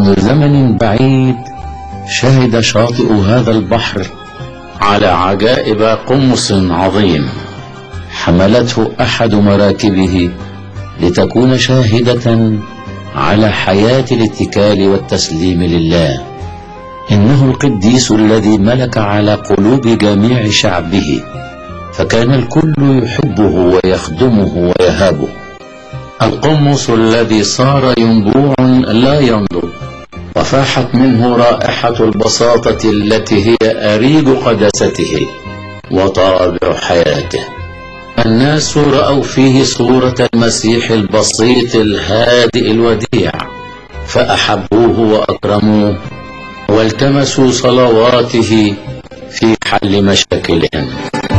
منذ زمن بعيد شهد شاطئ هذا البحر على عجائب قمص عظيم حملته أحد مراكبه لتكون شاهدة على حياة الاتكال والتسليم لله إنه القديس الذي ملك على قلوب جميع شعبه فكان الكل يحبه ويخدمه ويهابه القمص الذي صار ينبوع لا ينضب وفاحت منه رائحة البساطة التي هي أريج قداسته وطابع حياته الناس رأوا فيه صورة المسيح البسيط الهادئ الوديع فأحبوه وأكرموه والتمسوا صلواته في حل مشاكلهم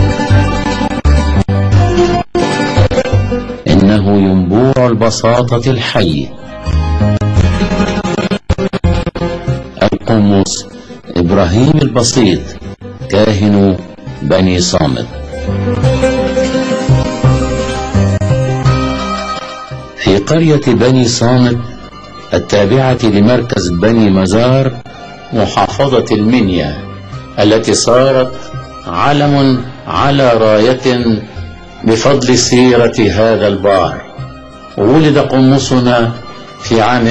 إنه ينبوع البساطة الحي القمص إبراهيم البسيط كاهن بني صامت في قرية بني صامت التابعة لمركز بني مزار محافظة المنيا التي صارت علم على راية بفضل سيرة هذا البار ولد قمصنا في عام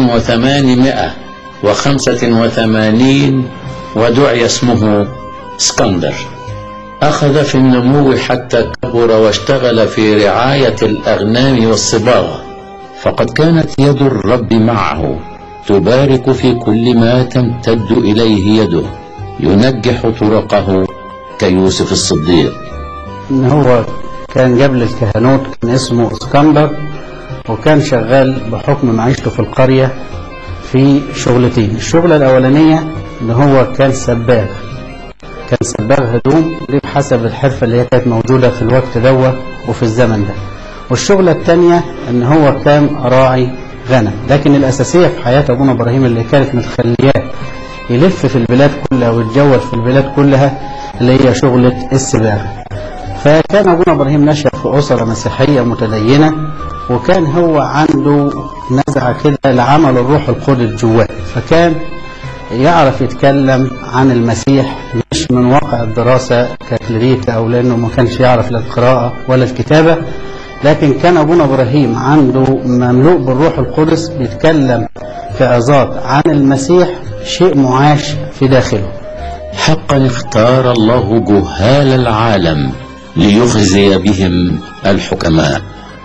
1885 ودعي اسمه اسكندر أخذ في النمو حتى كبر واشتغل في رعاية الأغنام والصباغة فقد كانت يد الرب معه تبارك في كل ما تمتد إليه يده ينجح طرقه كيوسف الصديق ان هو كان قبل الكهنوت كان اسمه اسكندر وكان شغال بحكم معيشته في القرية في شغلتين الشغلة الأولانية ان هو كان سباغ كان سباغ هدوم دي بحسب الحرفة اللي هي كانت موجودة في الوقت دوت وفي الزمن ده والشغلة الثانية ان هو كان راعي غنم لكن الأساسية في حياة أبونا إبراهيم اللي كانت متخلياه يلف في البلاد كلها ويتجول في البلاد كلها اللي هي شغلة السباغة فكان أبونا إبراهيم نشأ في أسرة مسيحية متدينة وكان هو عنده نزعة كده لعمل الروح القدس جواه فكان يعرف يتكلم عن المسيح مش من واقع الدراسة ككليريكا أو لأنه ما كانش يعرف لا القراءة ولا الكتابة لكن كان أبونا إبراهيم عنده مملوء بالروح القدس بيتكلم في عظات عن المسيح شيء معاش في داخله حقا اختار الله جهال العالم ليخزي بهم الحكماء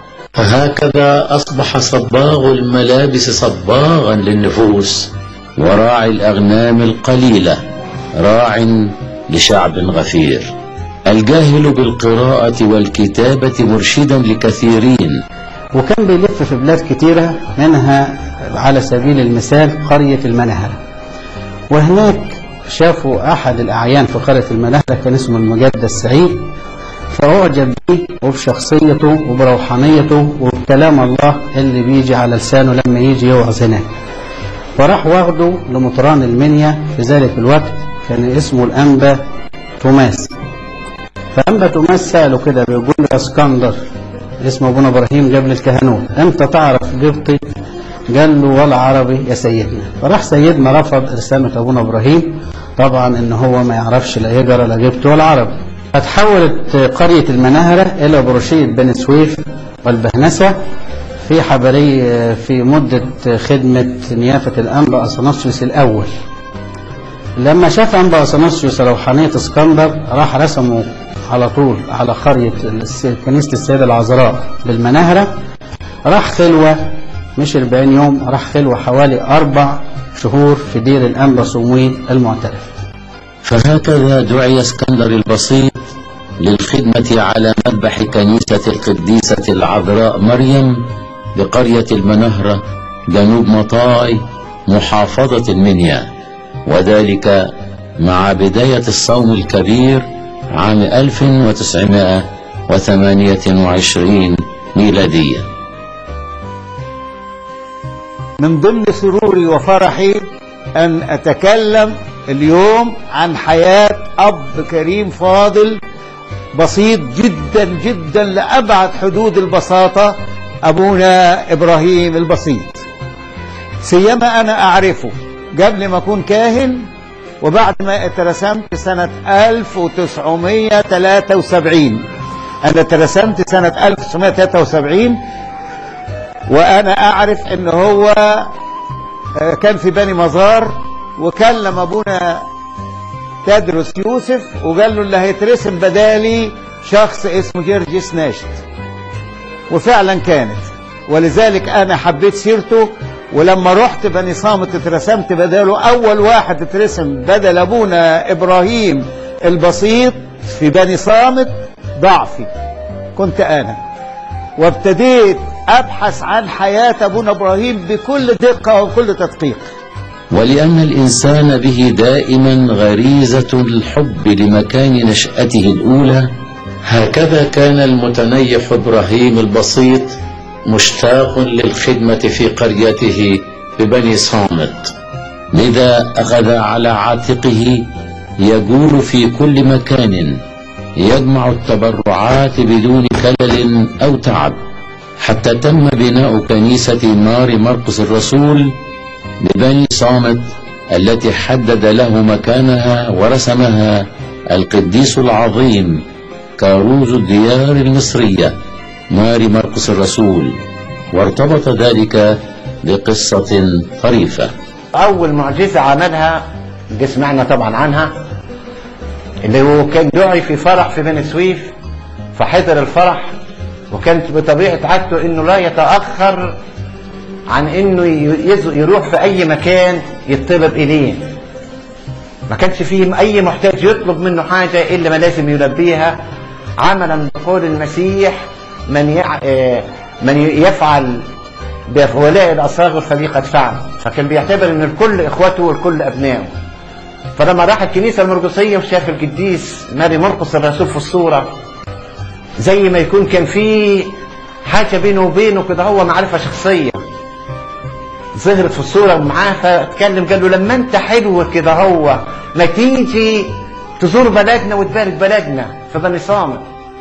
فهكذا أصبح صباغ الملابس صباغا للنفوس وراعي الأغنام القليلة راع لشعب غفير الجاهل بالقراءة والكتابة مرشدا لكثيرين وكان بيلف في بلاد كتيرة منها على سبيل المثال قرية المنهرة وهناك شافوا أحد الأعيان في قرية المنهرة كان اسمه المجد السعيد فأعجب به وبشخصيته وبروحانيته وبكلام الله اللي بيجي على لسانه لما يجي يوعظ هناك فراح واخده لمطران المنيا في ذلك الوقت كان اسمه الأنبا توماس فأنبا توماس سأله كده بيقول له يا اسكندر اسمه ابونا ابراهيم قبل الكهنوت انت تعرف قبطي قال له ولا عربي يا سيدنا فراح سيدنا رفض رسالة ابونا ابراهيم طبعا ان هو ما يعرفش لا يقرا لا قبطي ولا عربي فتحولت قرية المناهرة الى بروشية بني سويف والبهنسة في حبري في مدة خدمة نيافة الأنبا أثناسيوس الأول لما شاف أنبا أثناسيوس روحانية اسكندر راح رسمه على طول على قرية كنيسة السيدة العذراء بالمناهرة راح خلوة مش 40 يوم راح خلوة حوالي أربع شهور في دير الأنبا صمويل المعترف فهكذا دعي اسكندر البسيط للخدمة على مذبح كنيسة القديسة العذراء مريم بقرية المنهرة جنوب مطاي محافظة المنيا وذلك مع بداية الصوم الكبير عام 1928 ميلادية من ضمن سروري وفرحي أن أتكلم اليوم عن حياة أب كريم فاضل بسيط جدا جدا لأبعد حدود البساطة أبونا إبراهيم البسيط سيما أنا أعرفه قبل ما أكون كاهن وبعد ما اترسمت سنة 1973 أنا اترسمت سنة 1973 وأنا أعرف إن هو آه، كان في بني مزار وكلم أبونا تدرس يوسف وقال له اللي هيترسم بدالي شخص اسمه جرجس ناشد وفعلا كانت ولذلك انا حبيت سيرته ولما رحت بني صامت اترسمت بداله اول واحد اترسم بدل ابونا ابراهيم البسيط في بني صامت ضعفي كنت انا وابتديت ابحث عن حياة ابونا ابراهيم بكل دقة وكل تدقيق ولأن الإنسان به دائما غريزة الحب لمكان نشأته الأولى هكذا كان المتنيح إبراهيم البسيط مشتاق للخدمة في قريته ببني صامت لذا أخذ على عاتقه يجول في كل مكان يجمع التبرعات بدون كلل أو تعب حتى تم بناء كنيسة مار مرقس الرسول ببني صامت التي حدد له مكانها ورسمها القديس العظيم كاروز الديار المصرية ماري مرقس الرسول وارتبط ذلك بقصة طريفة أول معجزة عملها دي سمعنا طبعا عنها اللي هو كان دعي في فرح في بني سويف فحضر الفرح وكانت بطبيعة عادته إنه لا يتأخر عن إنه يز- يروح في أي مكان يطلب إليه ما كانش فيه أي محتاج يطلب منه حاجة إلا ما لازم يلبيها عملا بقول المسيح من يع... آه، من يفعل بولاء الأصاغر فلي قد فعل فكان بيعتبر ان الكل اخوته والكل ابنائه فلما راح الكنيسة المرقسية وشاف القديس ماري مرقس الرسول في الصورة زي ما يكون كان في حاجة بينه وبينه كده هو معرفة شخصية ظهرت في الصورة معاه فاتكلم قال له لما انت حلو كده هو ما تيجي تزور بلدنا وتبارك بلدنا في بني صامت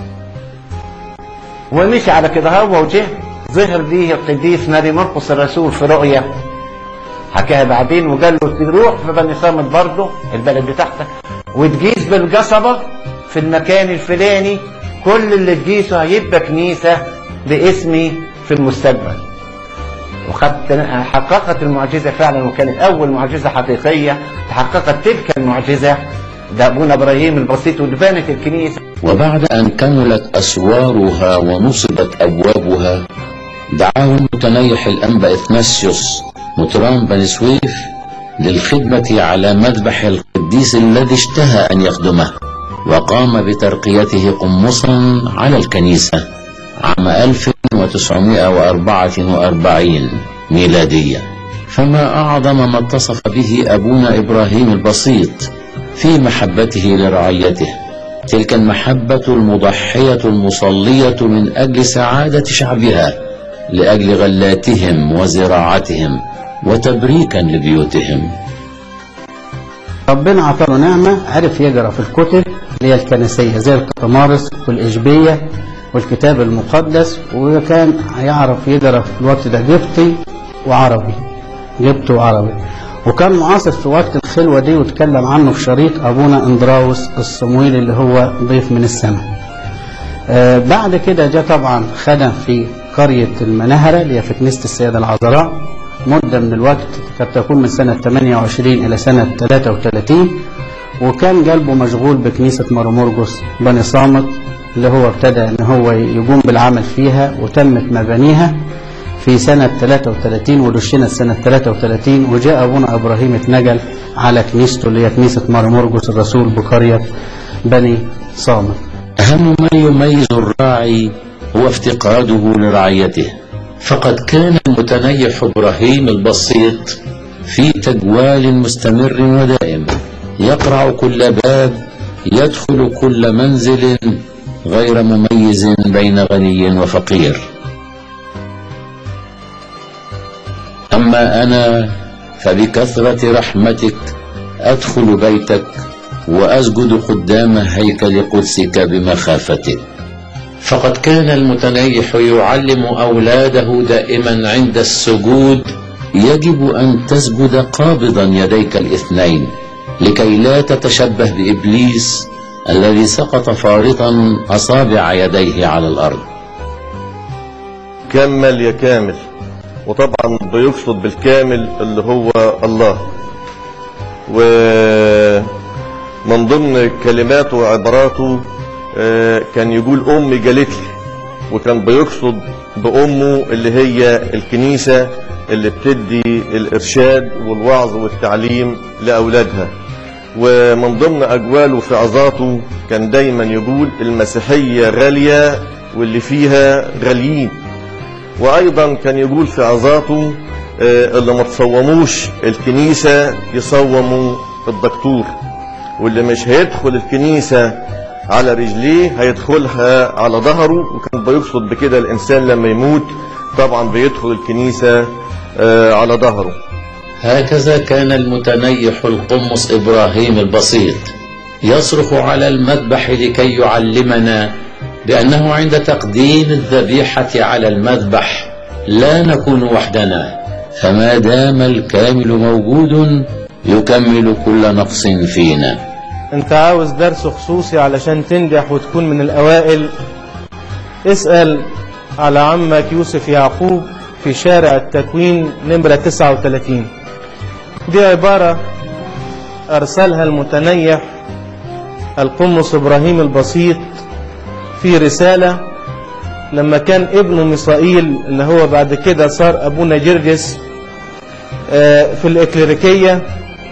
ومشي على كده هو وجه ظهر ليه القديس ماري مرقس الرسول في رؤيا حكاها بعدين وقال له تروح في بني صامت برضه البلد بتاعتك وتجيز بالقصبة في المكان الفلاني كل اللي تجيسه هيبقى كنيسة باسمي في المستقبل وقد حققت المعجزة فعلا وكانت أول معجزة حقيقية تحققت تلك المعجزة ده أبونا إبراهيم البسيط ودبانة الكنيسة وبعد أن كملت أسوارها ونصبت أبوابها دعاه المتنيح الأنبا إثناسيوس مطران بني سويف للخدمة على مذبح القديس الذي اشتهى أن يخدمه وقام بترقيته قمصا على الكنيسة عام 1944 ميلادية فما أعظم ما اتصف به أبونا إبراهيم البسيط في محبته لرعيته تلك المحبة المضحية المصلية من أجل سعادة شعبها لأجل غلاتهم وزراعتهم وتبريكا لبيوتهم ربنا عطاله نعمة عرف يقرأ في الكتب اللي هي الكنسية زي القطمارس والإشبية والكتاب المقدس وكان يعرف يقرأ في الوقت ده قبطي وعربي قبطي وعربي وكان معاصر في وقت الخلوة دي وتكلم عنه في شريط أبونا اندراوس الصمويل اللي هو ضيف من السماء آه بعد كده جاء طبعا خدم في قرية المنهرة اللي هي في كنيسة السيدة العذراء مدة من الوقت قد تكون من سنة 28 إلى سنة 33 وكان قلبه مشغول بكنيسة مرمرجس بني صامت اللي هو ابتدى ان هو يقوم بالعمل فيها وتمت مبانيها في سنة 33 ودشنت سنة 33 وجاء أبونا إبراهيم اتنقل على كنيسته اللي هي كنيسة مرمرجس الرسول بقرية بني صامت أهم ما يميز الراعي هو افتقاده لرعيته فقد كان المتنيح إبراهيم البسيط في تجوال مستمر ودائم يقرع كل باب يدخل كل منزل غير مميز بين غني وفقير أما أنا فبكثرة رحمتك أدخل بيتك وأسجد قدام هيكل قدسك بمخافتك فقد كان المتنيح يعلم أولاده دائما عند السجود يجب أن تسجد قابضا يديك الاثنين لكي لا تتشبه بإبليس الذي سقط فارطا أصابع يديه على الأرض كمل يا كامل وطبعا بيقصد بالكامل اللي هو الله ومن ضمن كلماته وعباراته آه، كان يقول أمي قالت لي وكان بيقصد بأمه اللي هي الكنيسة اللي بتدي الإرشاد والوعظ والتعليم لأولادها ومن ضمن أجواله في عظاته كان دايما يقول المسيحية غالية واللي فيها غاليين وأيضا كان يقول في عظاته آه، اللي ما تصوموش الكنيسة يصوموا الدكتور واللي مش هيدخل الكنيسة على رجليه هيدخلها على ظهره وكان بيقصد بكده الإنسان لما يموت طبعا بيدخل الكنيسة آه، على ظهره هكذا كان المتنيح القمص إبراهيم البسيط يصرخ على المذبح لكي يعلمنا بأنه عند تقديم الذبيحة على المذبح لا نكون وحدنا فما دام الكامل موجود يكمل كل نقص فينا انت عاوز درس خصوصي علشان تنجح وتكون من الاوائل اسأل على عمك يوسف يعقوب في شارع التكوين نمرة 39 دي عبارة ارسلها المتنيح القمص ابراهيم البسيط في رسالة لما كان ابنه ميسائيل اللي هو بعد كده صار ابونا جرجس آه، في الاكليريكيه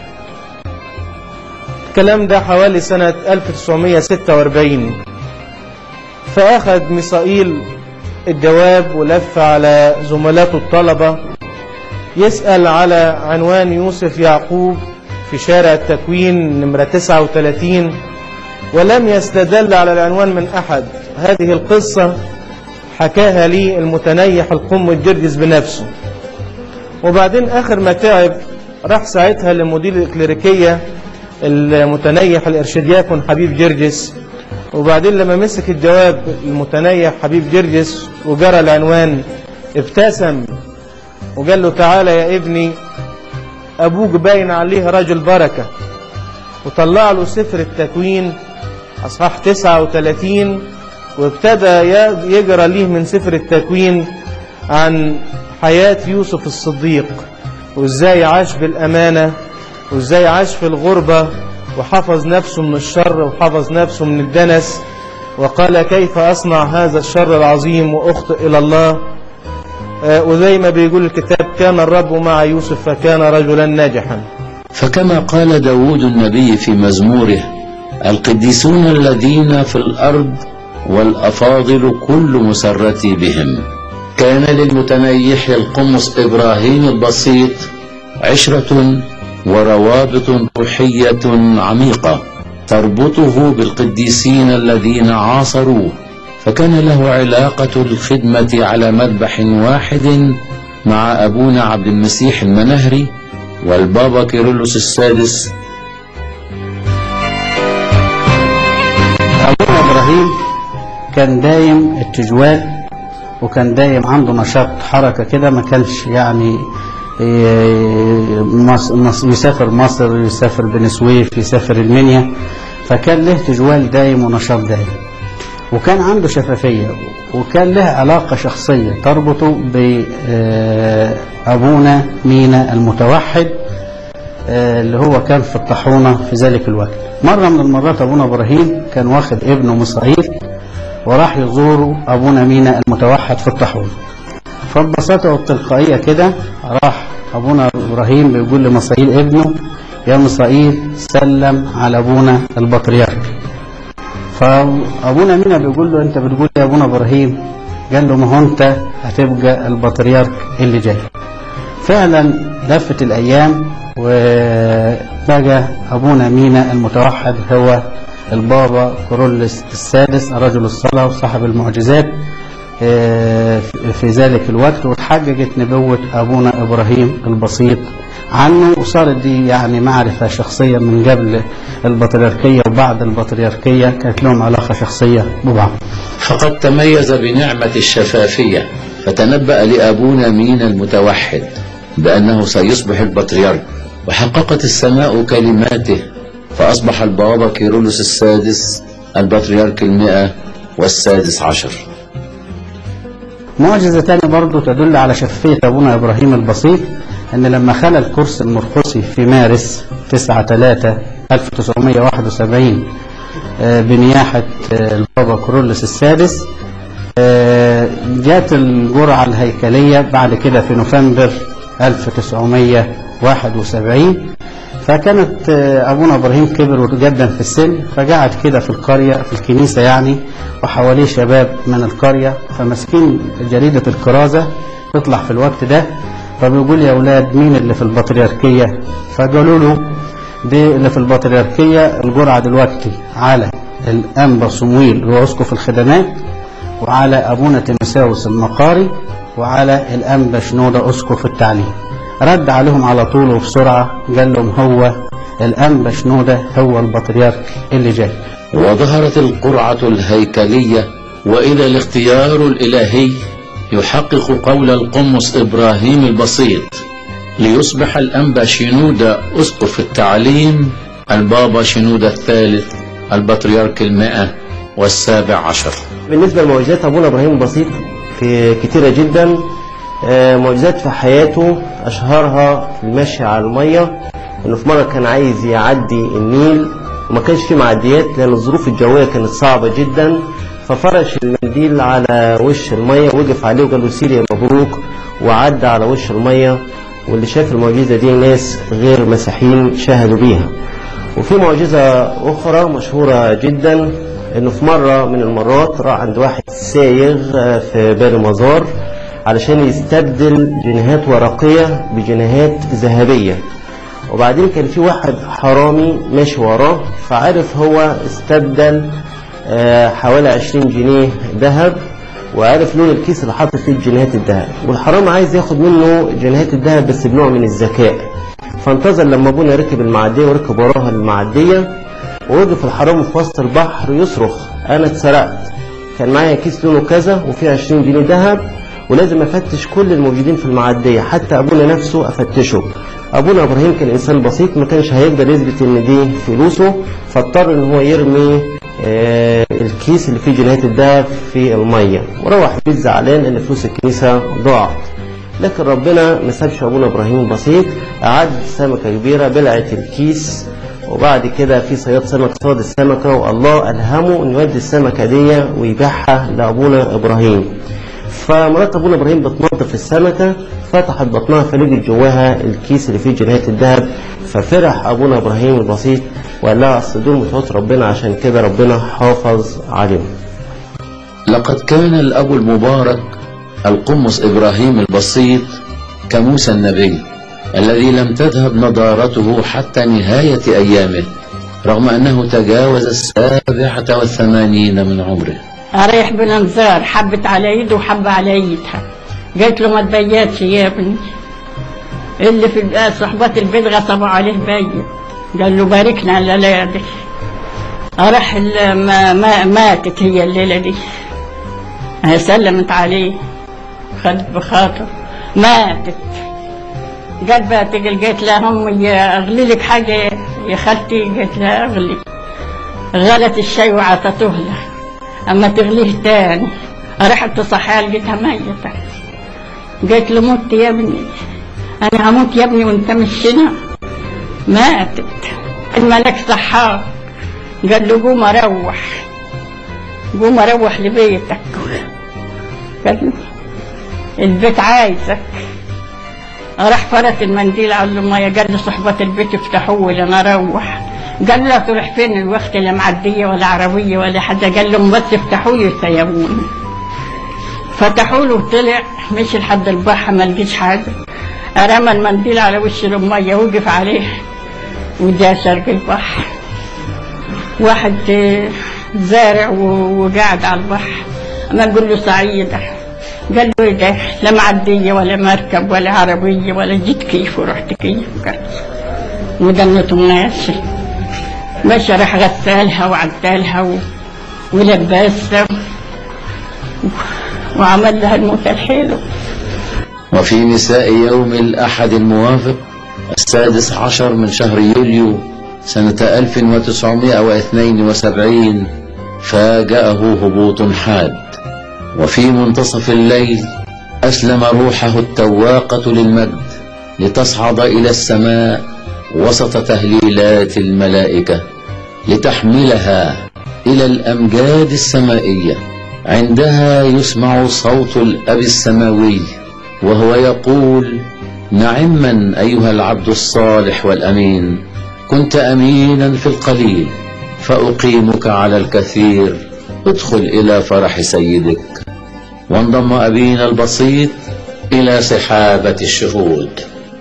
الكلام ده حوالي سنة 1946 فأخذ ميسائيل الجواب ولف على زملاته الطلبة يسأل على عنوان يوسف يعقوب في شارع التكوين نمرة 39 ولم يستدل على العنوان من أحد هذه القصة حكاها لي المتنيح القم الجرجس بنفسه وبعدين آخر ما تعب راح ساعتها لمدير الإكليريكية المتنيح الإرشادياكون حبيب جرجس وبعدين لما مسك الجواب المتنيح حبيب جرجس وجرى العنوان ابتسم وقال له تعالى يا ابني أبوك باين عليه رجل بركة وطلع له سفر التكوين أصحاح 39 وابتدى يجرى ليه من سفر التكوين عن حياة يوسف الصديق وازاي عاش بالأمانة وازاي عاش في الغربة وحفظ نفسه من الشر وحفظ نفسه من الدنس وقال كيف أصنع هذا الشر العظيم وأخطئ إلى الله آه، وزي ما بيقول الكتاب كان الرب مع يوسف فكان رجلا ناجحا فكما قال داود النبي في مزموره القديسون الذين في الأرض والأفاضل كل مسرتي بهم كان للمتنيح القمص إبراهيم البسيط عشرة وروابط روحية عميقة تربطه بالقديسين الذين عاصروه فكان له علاقة الخدمة على مذبح واحد مع أبونا عبد المسيح المنهري والبابا كيرلس السادس أبونا إبراهيم كان دايم التجوال وكان دايم عنده نشاط حركة كده ما كانش يعني إيه، مص- مص- يسافر مصر يسافر بني سويف يسافر المنيا فكان له تجوال دايم ونشاط دايم وكان عنده شفافية وكان له علاقة شخصية تربطه بأبونا مينا المتوحد آه، اللي هو كان في الطاحونة في ذلك الوقت مرة من المرات أبونا إبراهيم كان واخد ابنه مصعيد وراح يزوروا أبونا مينا المتوحد في الطاحونة فببساطة والتلقائية كده راح أبونا إبراهيم بيقول لمصعيد ابنه يا مصعيد سلم على أبونا البطريرك فأبونا مينا بيقول له أنت بتقول يا أبونا إبراهيم قال له ما هو أنت هتبقى البطريرك اللي جاي فعلا لفت الأيام وبقى أبونا مينا المتوحد هو البابا كورولس السادس رجل الصلاة وصاحب المعجزات آه، في ذلك الوقت وتحققت نبوة أبونا إبراهيم البسيط عنه وصارت دي يعني معرفة شخصية من قبل البطريركية وبعد البطريركية كانت لهم علاقة شخصية ببعض فقد تميز بنعمة الشفافية فتنبأ لأبونا مينا المتوحد بأنه سيصبح البطريرك وحققت السماء كلماته فأصبح البابا كيرلس السادس البطريرك المئة والسادس عشر معجزة تانية برضو تدل على شفية أبونا إبراهيم البسيط أن لما خلى الكرسي المرقسي في مارس 9 3 1971 آه، بنياحة آه، البابا كورولوس السادس آه، جات الجرعة الهيكلية بعد كده في نوفمبر 1971 فكانت آه، أبونا إبراهيم كبر جدا في السن فقعد كده في القرية في الكنيسة يعني وحواليه شباب من القرية فماسكين جريدة الكرازة تطلع في الوقت ده فبيقول يا أولاد مين اللي في البطريركية فقالوا له دي اللي في البطريركية الجرعة دلوقتي على الأنبا صمويل هو أسقف الخدمات وعلى أبونا تيمساوس المقاري وعلى الأنبا شنودة أسقف التعليم رد عليهم على طول وبسرعة قال لهم هو الأنبا شنودة هو البطريرك اللي جاي وظهرت القرعة الهيكلية وإلى الاختيار الإلهي يحقق قول القمص إبراهيم البسيط ليصبح الأنبا شنودة أسقف التعليم البابا شنودة الثالث البطريرك المئة والسابع عشر بالنسبة لمعجزات أبونا إبراهيم البسيط في كتيرة جدا آه، معجزات في حياته أشهرها في المشي على المية إنه في مرة كان عايز يعدي النيل وما كانش فيه معديات لأن الظروف الجوية كانت صعبة جدا ففرش المنديل على وش المية وقف عليه وقال له سير يا مبروك وعدى على وش المية واللي شاف المعجزة دي ناس غير مسيحيين شاهدوا بيها وفي معجزة أخرى مشهورة جدا إنه في مرة من المرات راح عند واحد سايغ آه، في بئر مزار علشان يستبدل جنيهات ورقية بجنيهات ذهبية وبعدين كان في واحد حرامي ماشي وراه فعرف هو استبدل آه، حوالي 20 جنيه ذهب وعرف لون الكيس اللي حاطط فيه جنيهات الذهب والحرام عايز ياخد منه جنيهات الذهب بس بنوع من الذكاء فانتظر لما ابونا ركب المعديه وركب وراها المعديه ووقف الحرامي في وسط البحر يصرخ انا اتسرقت كان معايا كيس لونه كذا وفيه 20 جنيه ذهب ولازم افتش كل الموجودين في المعديه حتى ابونا نفسه افتشه ابونا ابراهيم كان انسان بسيط ما كانش هيقدر يثبت ان دي فلوسه فاضطر ان هو يرمي آه، الكيس اللي فيه جنيهات الذهب في الميه وروح البيت زعلان ان فلوس الكنيسه ضاعت لكن ربنا ما سابش ابونا ابراهيم البسيط قعد سمكه كبيره بلعت الكيس وبعد كده في صياد سمك صاد السمكه والله الهمه انه يودي السمكه دي ويبيعها لابونا ابراهيم فمرات ابونا ابراهيم بتنظف السمكه فتحت بطنها فلقت جواها الكيس اللي فيه جنيهات الذهب ففرح ابونا ابراهيم البسيط وقال لها اصل دول متوت ربنا عشان كده ربنا حافظ عليهم لقد كان الأب المبارك القمص إبراهيم البسيط كموسى النبي الذي لم تذهب نضارته حتى نهاية أيامه رغم أنه تجاوز السابعة والثمانين من عمره أريح بنمزار حبت على ايده وحبة على ايدها قالت له ما تبيتش يا ابني اللي في البيت صحبات البيت غصبوا عليه بيت قال له باركنا على الليلة دي أروح ال- ما ما ماتت هي الليلة دي هي سلمت عليه خدت بخاطر ماتت قالت بقى تقل قالت لها أمي أغلي لك حاجة يا خالتي قالت لها أغلي غلت الشاي وعطته لها أما تغليه تاني راحت تصحيها لقيتها ميتة قالت له مت يا ابني أنا هموت يا ابني وأنت مش هنا ماتت الملك صحاه قال له قوم أروح قوم أروح لبيتك قال له البيت عايزك راح فرط المنديل على له ميه قال له صحبة البيت افتحوه لي انا اروح قال له تروح فين الوقت لا معديه ولا عربيه ولا حدا قال لهم بس افتحوا لي سيبوني فتحوا له وطلع مشي لحد البحر ما لقيش حاجه رمى المنديل على وش الميه وقف عليه وجا شرق البحر واحد آه، زارع و- وقاعد على البحر ما نقول له سعيده قال له ايه ده لا معديه ولا مركب ولا عربيه ولا جيت كيف ورحت كيف قال ودنته ماشي ماشي راح غسالها وعدالها و... ولبسها و... وعمل لها الموت الحلو وفي مساء يوم الأحد الموافق السادس عشر من شهر يوليو سنة 1972 فاجأه هبوط حاد وفي منتصف الليل أسلم روحه التواقة للمجد لتصعد إلى السماء وسط تهليلات الملائكة لتحملها إلى الأمجاد السمائية عندها يسمع صوت الأب السماوي وهو يقول نعما أيها العبد الصالح والأمين كنت أمينا في القليل فأقيمك على الكثير ادخل إلى فرح سيدك وانضم أبينا البسيط إلى سحابة الشهود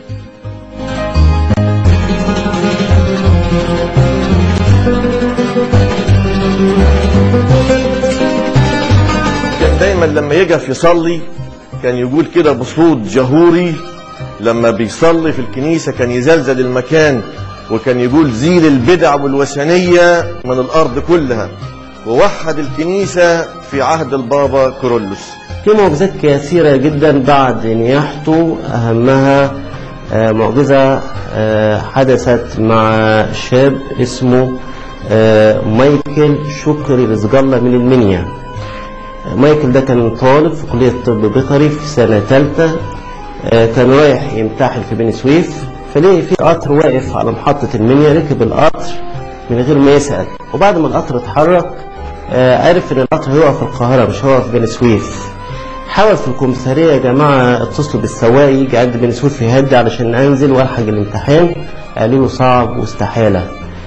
كان دايما لما يقف يصلي كان يقول كده بصوت جهوري لما بيصلي في الكنيسة كان يزلزل المكان وكان يقول زيل البدع والوثنية من الأرض كلها ووحد الكنيسة في عهد البابا كورولوس في معجزات كثيرة جدا بعد نياحته أهمها آه، معجزة آه، حدثت مع شاب اسمه آه، مايكل شكري رزقالله من المنيا مايكل ده كان طالب في كلية طب بيطري في سنة ثالثة كان رايح يمتحن في بني سويف فلقي في قطر واقف على محطة المنيا ركب القطر من غير ما يسأل وبعد ما القطر اتحرك آه، عرف ان القطر هيقف في القاهرة مش هيقف في بني سويف حاول في الكمثرية يا جماعة اتصلوا بالسواق يجي عند بني سويف يهدي علشان انزل والحق الامتحان قالوا له صعب واستحالة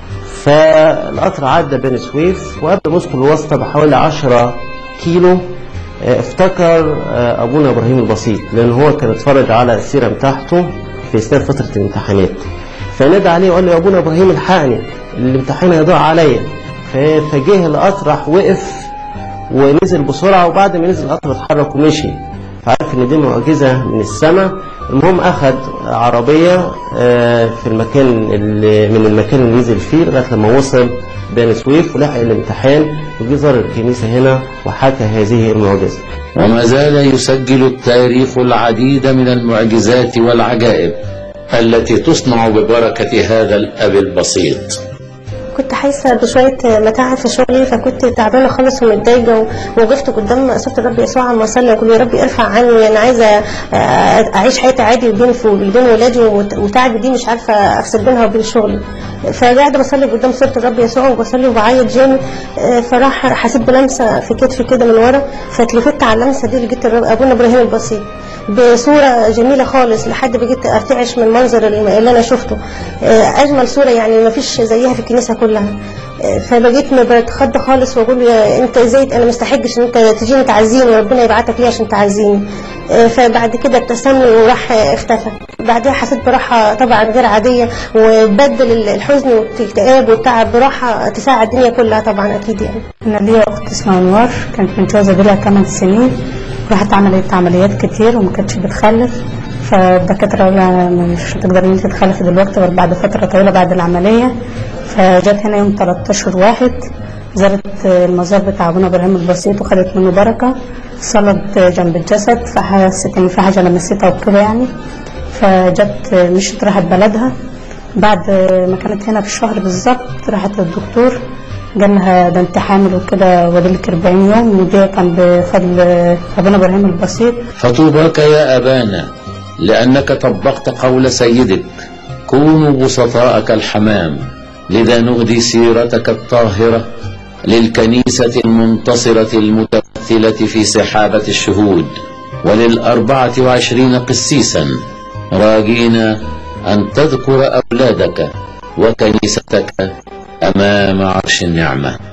فالقطر عدى بني سويف وقبل ما يوصل الواسطة بحوالي 10 كيلو آه، افتكر آه، ابونا ابراهيم البسيط لان هو كان اتفرج على السيره بتاعته في اثناء فتره الامتحانات فنادى عليه وقال له يا ابونا ابراهيم الحقني الامتحان هيضيع عليا ف- فجه القطر راح وقف ونزل بسرعه وبعد ما نزل القطر اتحرك ومشي فعرف ان دي معجزه من السماء المهم اخذ عربيه آه، في المكان اللي من المكان اللي نزل فيه لغايه لما وصل بني سويف ولحق الامتحان وجه زار الكنيسه هنا وحكى هذه المعجزه وما زال يسجل التاريخ العديد من المعجزات والعجائب التي تصنع ببركة هذا الأب البسيط كنت حاسه بشويه متاعب في شغلي فكنت تعبانه خالص ومتضايقه و- ووقفت قدام صوت الرب يسوع عم اصلي واقول يا رب ارفع عني انا عايزه آه، اعيش حياتي عادي وبين وبين ولادي وت- وتعبي دي مش عارفه افصل بينها وبين شغلي فقاعده بصلي قدام صوره الرب يسوع وبصلي وبعيط جامد آه، فراح حسيت بلمسه في كتفي كده من ورا فاتلفت على اللمسه دي لقيت الرب ابونا ابراهيم البسيط بصوره جميله خالص لحد بقيت ارتعش من المنظر اللي اللي انا شفته آه، اجمل صوره يعني ما فيش زيها في الكنيسه كلها آه، فبقيت ما بتخض خالص واقول له يا انت ازاي انا مستحقش ان انت تجيني تعزيني وربنا يبعتك ليه عشان تعزيني آه، فبعد كده ابتسم لي وراح آه، اختفى بعدها حسيت براحه طبعا غير عاديه وبدل الحزن والاكتئاب والتعب براحه تساعد الدنيا كلها طبعا اكيد يعني أنا ليا أخت اسمها أنوار كانت متجوزة بقالها 8 سنين راحت عملت عمليات كتير وما كانتش بتخلف فالدكاترة قالوا لها مش هتقدري إن أنت تخلفي دلوقتي غير بعد فترة طويلة بعد العملية فجت هنا يوم 13 واحد زارت المزار بتاع أبونا إبراهيم البسيط وخدت منه بركة صلت جنب الجسد فحست إن في حاجة لمستها وكده يعني فجت مشيت راحت بلدها بعد ما كانت هنا في الشهر بالظبط راحت للدكتور قال لها ده انت حامل وكده وادلك 40 يوم ودي كان بفضل ابونا ابراهيم البسيط فطوباك يا أبانا لأنك طبقت قول سيدك كونوا بسطاء كالحمام لذا نهدي سيرتك الطاهرة للكنيسة المنتصرة المتمثلة في سحابة الشهود وللأربعة وعشرين قسيسا راجين أن تذكر أولادك وكنيستك أمام عرش النعمة